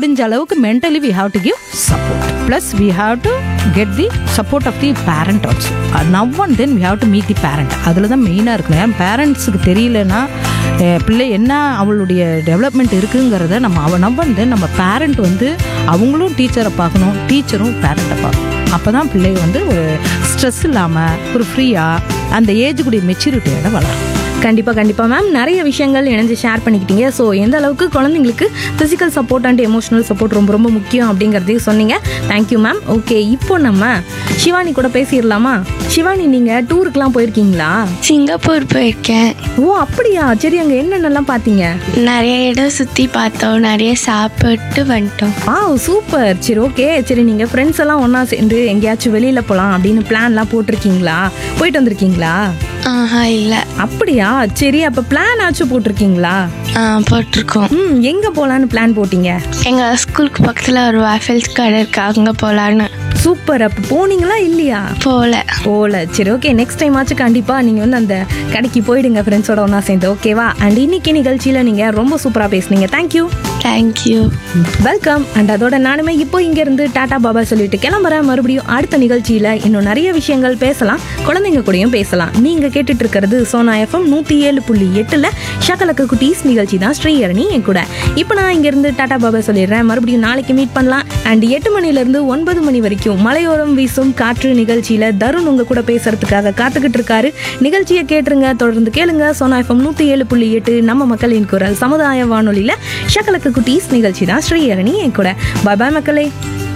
முடிஞ்ச அளவுக்கு mentally we have to give support plus we have to get the support of the parent also now and then we have to meet the parent அதில் தான் மெயினாக இருக்கணும் ஏன் பேரண்ட்ஸுக்கு தெரியலனா அஹ் பிள்ளை என்ன அவளுடைய டெவலப்மெண்ட் இருக்குங்கிறத நம்ம அவ நவ் அண்ட் தென் நம்ம பேரண்ட் வந்து அவங்களும் டீச்சரை பார்க்கணும் டீச்சரும் பேரண்ட்டை பார்க்கணும் அப்போ தான் பிள்ளை வந்து ஒரு ஸ்ட்ரெஸ் இல்லாமல் ஒரு ஃப்ரீயாக அந்த ஏஜுக்குடைய மெச்சூரிட்டியோட வளரும் கண்டிப்பாக கண்டிப்பாக மேம் நிறைய விஷயங்கள் இணைஞ்சு ஷேர் பண்ணிக்கிட்டீங்க ஸோ எந்த அளவுக்கு குழந்தைங்களுக்கு physical support and emotional support ரொம்ப ரொம்ப முக்கியம் அப்படிங்கிறதையும் சொன்னீங்க தேங்க்யூ மேம் ஓகே இப்போ நம்ம சிவானி கூட பேசிடலாமா சிவானி நீங்கள் டூருக்குலாம் போயிருக்கீங்களா சிங்கப்பூர் போயிருக்கேன் ஓ அப்படியா சரி அங்கே என்னென்னலாம் பார்த்தீங்க நிறைய இடம் சுற்றி பார்த்தோம் நிறைய சாப்பிட்டு வந்துட்டோம் ஆ சூப்பர் சரி ஓகே சரி நீங்கள் ஃப்ரெண்ட்ஸ் எல்லாம் ஒன்றா சேர்ந்து எங்கேயாச்சும் வெளியில் போகலாம் அப்படின்னு பிளான்லாம் போட்டிருக்கீங்களா போயிட்டு வந்திருக்கீங்களா ஆஹா இல்லை அப்படியா சரி அப்போ பிளான் ஆச்சும் போட்டிருக்கீங்களா ஆ போட்டிருக்கோம் ம் எங்கே போகலான்னு பிளான் போட்டீங்க எங்கள் ஸ்கூலுக்கு பக்கத்தில் ஒரு வாஃபல்ஸ் கடை இருக்கு அங்கே போகலான்னு சூப்பர் அப்போ போனீங்களா இல்லையா போகல போல சரி ஓகே நெக்ஸ்ட் டைம் ஆச்சும் கண்டிப்பாக நீங்கள் வந்து அந்த கடைக்கு போயிடுங்க ஃப்ரெண்ட்ஸோட ஒன்றா சேர்ந்து ஓகேவா அண்ட் இன்னைக்கு நிகழ்ச்சியில் நீங்கள் ரொம்ப சூப்பராக பேசுனீங்க தேங்க்யூ தேங்க்யூ வெல்கம் அண்ட் அதோட நானுமே இப்போ இங்கேருந்து டாடா பாபா சொல்லிட்டு கிளம்புறேன் மறுபடியும் அடுத்த நிகழ்ச்சியில் இன்னும் நிறைய விஷயங்கள் பேசலாம் குழந்தைங்க கூடயும் பேசலாம் நீங்கள் கேட்டுட்டு இருக்கிறது சோனா எஃப்எம் நூற்றி ஏழு புள்ளி எட்டில் ஷக்கலக்க குட்டீஸ் நிகழ்ச்சி தான் ஸ்ரீஹரணி என் கூட இப்போ நான் இங்கேருந்து டாடா பாபா சொல்லிடுறேன் மறுபடியும் நாளைக்கு மீட் பண்ணலாம் அண்ட் எட்டு மணிலேருந்து ஒன்பது மணி வரைக்கும் மலையோரம் வீசும் காற்று நிகழ்ச்சியில் தருண் உங்க கூட பேசுறதுக்காக காத்துக்கிட்டு இருக்காரு நிகழ்ச்சியை கேட்டுருங்க தொடர்ந்து கேளுங்க சோனா எஃப்எம் நூற்றி ஏழு புள்ளி எட்டு நம்ம மக்களின் குரல் சமுதாய வானொலியில் ஷக்கலக்க குட்டீஸ் நிகழ்ச்சி தான் ஸ்ரீஹரணி என் கூட பாய் பாய் மக்களே